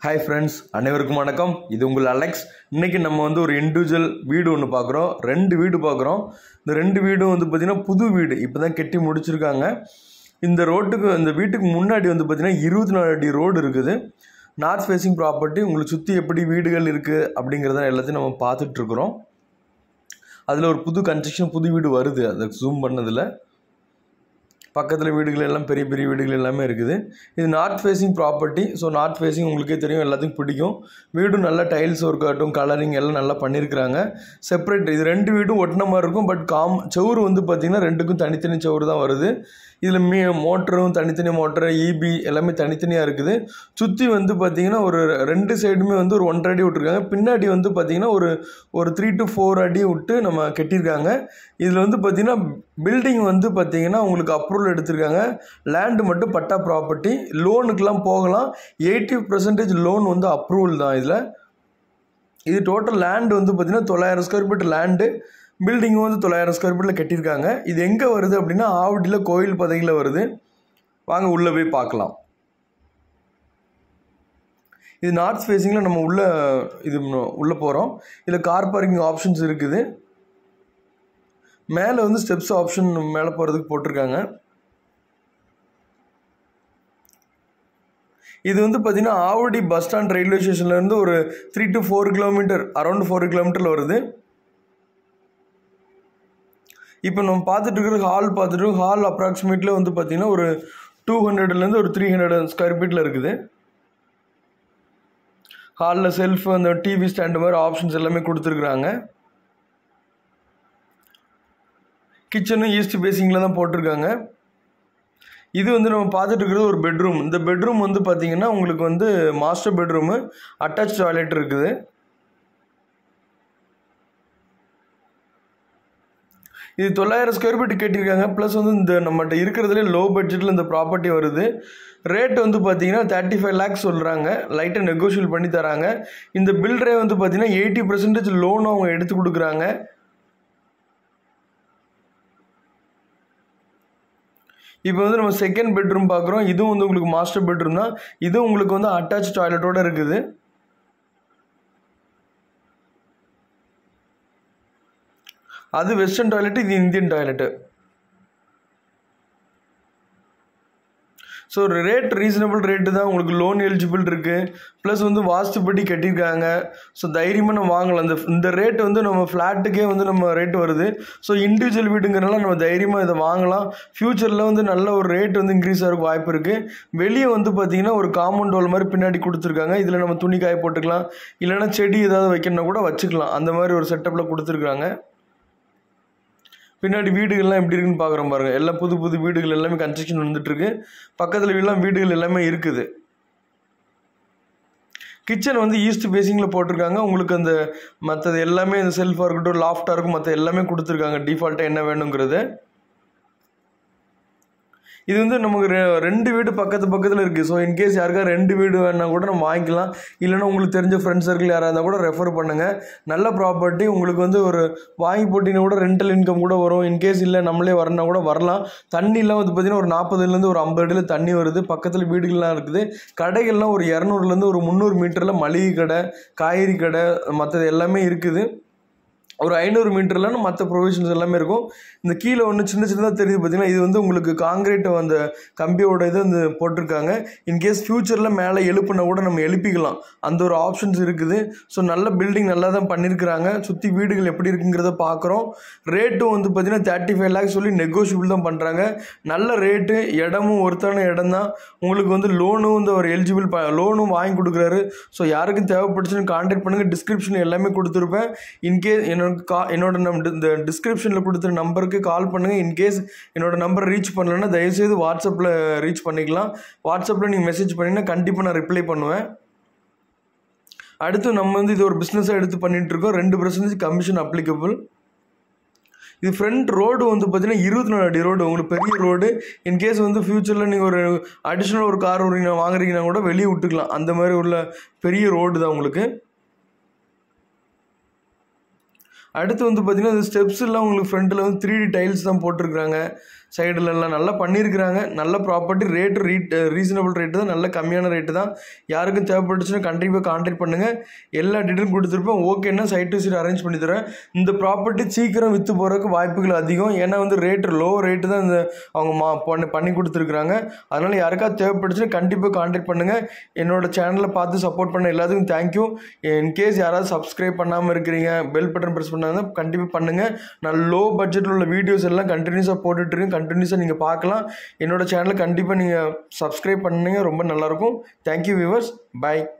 hi friends அனைவருக்கும் வணக்கம் இது உங்கள் அலெக்ஸ் இன்னைக்கு நம்ம வந்து ஒரு இண்டிவிஜுவல் வீடு ஒன்று பார்க்குறோம் ரெண்டு வீடு பார்க்குறோம் இந்த ரெண்டு வீடும் வந்து பார்த்திங்கன்னா புது வீடு இப்போ தான் கட்டி முடிச்சிருக்காங்க இந்த ரோட்டுக்கு இந்த வீட்டுக்கு முன்னாடி வந்து பார்த்திங்கன்னா இருபத்தி நாலு அடி ரோடு இருக்குது நார்த் ஃபேஸிங் ப்ராப்பர்ட்டி உங்களை சுற்றி எப்படி வீடுகள் இருக்குது அப்படிங்கிறத எல்லாத்தையும் நம்ம பார்த்துட்ருக்குறோம் அதில் ஒரு புது கன்ஸ்ட்ரக்ஷன் புது வீடு வருது அதை ஜூம் பண்ணதில் பக்கத்தில் வீடுகள் எல்லாம் பெரிய பெரிய வீடுகள் எல்லாமே இருக்குது இது north facing property so north facing உங்களுக்கே தெரியும் எல்லாத்துக்கும் பிடிக்கும் வீடும் நல்லா டைல்ஸ் ஒர்க் ஆகட்டும் கலரிங் எல்லாம் நல்லா பண்ணியிருக்கிறாங்க செப்பரேட் இது ரெண்டு வீடும் ஒட்டின மாதிரி இருக்கும் பட் காம் செவுரு வந்து பார்த்திங்கன்னா ரெண்டுக்கும் தனித்தனி செவுரு தான் வருது இதில் மீ மோட்டரும் தனித்தனி மோட்டரு இபி எல்லாமே தனித்தனியாக இருக்குது சுற்றி வந்து பார்த்திங்கன்னா ஒரு ரெண்டு சைடுமே வந்து ஒரு ஒன்றரை அடி விட்டுருக்காங்க பின்னாடி வந்து பார்த்திங்கன்னா ஒரு ஒரு த்ரீ டு ஃபோர் அடி விட்டு நம்ம கட்டியிருக்காங்க இதில் வந்து பார்த்திங்கன்னா பில்டிங் வந்து பார்த்திங்கன்னா உங்களுக்கு அப்ரூவல் எடுத்திருக்காங்க லேண்டு மட்டும் பட்டா ப்ராப்பர்ட்டி லோனுக்கெலாம் போகலாம் எயிட்டி பர்சன்டேஜ் லோன் வந்து அப்ரூவல் தான் இதில் இது டோட்டல் லேண்டு வந்து பார்த்திங்கன்னா தொள்ளாயிரம் ஸ்கொயர் ஃபீட் லேண்டு பில்டிங் வந்து தொள்ளாயிரம் ஸ்கொயர் ஃபீட்டில் கட்டியிருக்காங்க இது எங்கே வருது அப்படின்னா ஆவடியில் கோயில் பதவியில் வருது வாங்க உள்ளே போய் பார்க்கலாம் இது நார்த் ஃபேஸிங்கில் நம்ம உள்ளே இது உள்ளே போகிறோம் இதில் கார் பார்க்கிங் ஆப்ஷன்ஸ் இருக்குது மேலே வந்து ஸ்டெப்ஸ் ஆப்ஷன் மேலே போகிறதுக்கு போட்டிருக்காங்க இது வந்து பார்த்திங்கன்னா ஆவடி பஸ் ஸ்டாண்ட் ரயில்வே ஸ்டேஷன்லேருந்து ஒரு three to four kilometre around four கிலோமீட்டரில் வருது இப்போ நம்ம பார்த்துட்டு இருக்கிற ஹால் பார்த்துட்டு ஹால் அப்ராக்சிமேட்டில் வந்து பார்த்திங்கன்னா ஒரு டூ ஹண்ட்ரட்லேருந்து ஒரு த்ரீ ஹண்ட்ரட் ஸ்கொயர் ஃபீட்டில் இருக்குது ஹாலில் செல்ஃப் அந்த டிவி ஸ்டாண்டு மாதிரி ஆப்ஷன்ஸ் எல்லாமே கொடுத்துருக்குறாங்க கிச்சனும் ஈஸ்ட் பேசிங்கில் தான் போட்டிருக்காங்க இது வந்து நம்ம பார்த்துட்டு இருக்கிறது ஒரு பெட்ரூம் இந்த பெட்ரூம் வந்து பார்த்தீங்கன்னா உங்களுக்கு வந்து மாஸ்டர் பெட்ரூமு அட்டாச் டாய்லெட் இருக்குது இது தொள்ளாயிரம் ஸ்கொயர் ஃபீட் கட்டியிருக்காங்க ப்ளஸ் வந்து இந்த நம்மகிட்ட இருக்கிறதுலே லோ பட்ஜெட்டில் இந்த ப்ராப்பர்ட்டி வருது ரேட் வந்து பார்த்தீங்கன்னா தேர்ட்டி ஃபைவ் லேக்ஸ் சொல்கிறாங்க லைட்டாக நெகோஷியல் பண்ணி தராங்க இந்த பில்டரே வந்து பார்த்தீங்கன்னா எயிட்டி பர்சன்டேஜ் லோன் அவங்க எடுத்து கொடுக்குறாங்க இப்போ வந்து நம்ம செகண்ட் பெட்ரூம் பார்க்குறோம் இதுவும் வந்து உங்களுக்கு மாஸ்டர் பெட்ரூம் தான் இதுவும் உங்களுக்கு வந்து அட்டாச் டாய்லெட்டோட இருக்குது அது வெஸ்டர்ன் டாய்லெட் இது Indian toilet so rate reasonable rate தான் உங்களுக்கு லோன் எலிஜிபிள் இருக்குது ப்ளஸ் வந்து வாஸ்துப்படி கட்டியிருக்காங்க ஸோ தைரியமாக நம்ம வாங்கலாம் இந்த இந்த ரேட் வந்து நம்ம ஃப்ளாட்டுக்கே வந்து நம்ம ரேட் வருது ஸோ இண்டிவிஜுவல் வீடுங்கிறனால நம்ம தைரியமாக இதை வாங்கலாம் ஃப்யூச்சரில் வந்து நல்ல ஒரு ரேட் வந்து இன்க்ரீஸ் ஆகிறதுக்கு வாய்ப்பு இருக்குது வெளியே வந்து பார்த்திங்கன்னா ஒரு காம்பவுண்ட் வால் மாதிரி பின்னாடி கொடுத்துருக்காங்க இதில் நம்ம துணி காய போட்டுக்கலாம் இல்லைன்னா செடி ஏதாவது வைக்கணும்னா கூட வச்சுக்கலாம் அந்த மாதிரி ஒரு செட்டப்பில் கொடுத்துருக்குறாங்க பின்னாடி வீடுகள்லாம் எப்படி இருக்குன்னு பார்க்குறோம் பாருங்கள் எல்லாம் புது புது வீடுகள் எல்லாமே கன்ஸ்ட்ரக்ஷன் வந்துட்டுருக்கு பக்கத்தில் எல்லாம் வீடுகள் எல்லாமே இருக்குது கிச்சன் வந்து ஈஸ்ட் பேசிங்கில் போட்டிருக்காங்க உங்களுக்கு அந்த மற்றது எல்லாமே இந்த செல்ஃபாக இருக்கட்டும் லாஃப்டாக இருக்கும் மற்ற எல்லாமே கொடுத்துருக்காங்க டிஃபால்ட்டாக என்ன வேணுங்கிறது இது வந்து நமக்கு ரெ ரெண்டு வீடு பக்கத்து பக்கத்தில் இருக்குது ஸோ இன்கேஸ் யாருக்கா ரெண்டு வீடு வேணா கூட நம்ம வாங்கிக்கலாம் இல்லைன்னா உங்களுக்கு தெரிஞ்ச ஃப்ரெண்ட் சர்க்கிள் யாராக இருந்தால் கூட ரெஃபர் பண்ணுங்கள் நல்ல ப்ராப்பர்ட்டி உங்களுக்கு வந்து ஒரு வாங்கி போட்டிங்கன்னா கூட ரெண்டல் இன்கம் கூட வரும் இன்கேஸ் இல்லை நம்மளே வரனா கூட வரலாம் தண்ணிலாம் வந்து பார்த்திங்கன்னா ஒரு நாற்பதுலேருந்து ஒரு ஐம்பது அடியில் தண்ணி வருது பக்கத்தில் வீடுகள்லாம் இருக்குது கடைகள்லாம் ஒரு இரநூறுலேருந்து ஒரு முந்நூறு மீட்டரில் மளிகை கடை காய்கறி கடை மற்றது எல்லாமே இருக்குது ஒரு ஐநூறு மீட்டர்லாம் மற்ற ப்ரொவிஷன்ஸ் எல்லாமே இருக்கும் இந்த கீழே ஒன்று சின்ன சின்னதாக தெரியுது பார்த்தீங்கன்னா இது வந்து உங்களுக்கு காங்கிரீட் அந்த கம்பியோட இது வந்து போட்டிருக்காங்க இன்கேஸ் ஃப்யூச்சரில் மேலே எழுப்புனா கூட நம்ம எழுப்பிக்கலாம் அந்த ஒரு ஆப்ஷன்ஸ் இருக்குது ஸோ நல்ல பில்டிங் நல்லா தான் பண்ணியிருக்கிறாங்க சுற்றி வீடுகள் எப்படி இருக்குங்கிறத பார்க்குறோம் ரேட்டும் வந்து பார்த்திங்கன்னா தேர்ட்டி ஃபைவ் லேக்ஸ் சொல்லி நெகோஷியபிள் தான் பண்ணுறாங்க நல்ல ரேட்டு இடமும் ஒருத்தான இடம் தான் உங்களுக்கு வந்து லோனும் வந்து ஒரு எலிஜிபிள் ப லோனும் வாங்கி கொடுக்குறாரு ஸோ யாருக்கும் தேவைப்பட்டுச்சுன்னு கான்டாக்ட் பண்ணுங்கள் டிஸ்கிரிப்ஷன் எல்லாமே கொடுத்துருப்பேன் இன்கேஸ் என்னோட கா என்னோட நம் இந்த டிஸ்கிரிப்ஷனில் கொடுத்துரு நம்பருக்கு கால் பண்ணுங்கள் இன்கேஸ் என்னோட நம்பர் ரீச் பண்ணலன்னா தயவுசெய்து வாட்ஸ்அப்பில் ரீச் பண்ணிக்கலாம் வாட்ஸ்அப்பில் நீங்கள் மெசேஜ் பண்ணிங்கன்னா கண்டிப்பாக நான் ரிப்ளை பண்ணுவேன் அடுத்து நம்ம வந்து இது ஒரு பிஸ்னஸாக எடுத்து பண்ணிகிட்டு இருக்கோம் ரெண்டு பர்சன்டேஜ் கமிஷன் அப்ளிகபிள் இது ஃப்ரண்ட் ரோடு வந்து பார்த்தீங்கன்னா இருபத்தி நாலு அடி ரோடு உங்களுக்கு பெரிய ரோடு இன்கேஸ் வந்து ஃப்யூச்சரில் நீங்கள் ஒரு அடிஷ்னல் ஒரு கார் ஒரு வாங்குறீங்கன்னா கூட வெளியே விட்டுக்கலாம் அந்த மாதிரி உள்ள பெரிய ரோடு தான் உங்களுக்கு அடுத்து வந்து பார்த்தீங்கன்னா இந்த ஸ்டெப்ஸ் எல்லாம் உங்களுக்கு ஃப்ரண்ட்டில் வந்து த்ரீ டி டைல்ஸ் தான் போட்டிருக்கிறாங்க சைடுலலாம் நல்லா பண்ணியிருக்கிறாங்க நல்ல property rate rate reasonable rate தான் நல்ல கம்மியான ரேட்டு தான் யாருக்கும் தேவைப்பட்டுச்சுன்னா கண்டிப்பாக கான்டாக்ட் பண்ணுங்கள் எல்லா டீட்டெயிலும் கொடுத்துருப்பேன் ஓகேன்னா சைட் டு சைட் அரேஞ்ச் பண்ணி தரேன் இந்த ப்ராப்பர்ட்டி சீக்கிரம் விற்று போகிறதுக்கு வாய்ப்புகள் அதிகம் ஏன்னா வந்து ரேட்டு லோ ரேட்டு தான் இந்த அவங்க மா பண்ணி பண்ணி கொடுத்துருக்குறாங்க அதனால் யாருக்காவது தேவைப்பட்டுச்சுன்னா கண்டிப்பாக கான்டாக்ட் பண்ணுங்கள் என்னோட சேனலை பார்த்து சப்போர்ட் பண்ண எல்லாத்துக்கும் தேங்க்யூ இன்கேஸ் யாராவது சப்ஸ்கிரைப் பண்ணாமல் இருக்கிறீங்க பெல் பட்டன் ப்ரெஸ் பண்ணாங்க கண்டிப்பாக பண்ணுங்கள் நான் லோ பட்ஜெட்டில் உள்ள வீடியோஸ் எல்லாம் கண்டினியூஸாக போட்டுட்ருக்கேன் கண்டினியூஸாக நீங்கள் பார்க்கலாம் என்னோட சேனலை கண்டிப்பாக நீங்கள் சப்ஸ்கிரைப் பண்ணீங்க ரொம்ப நல்லாயிருக்கும் தேங்க்யூ வியூவர்ஸ் பை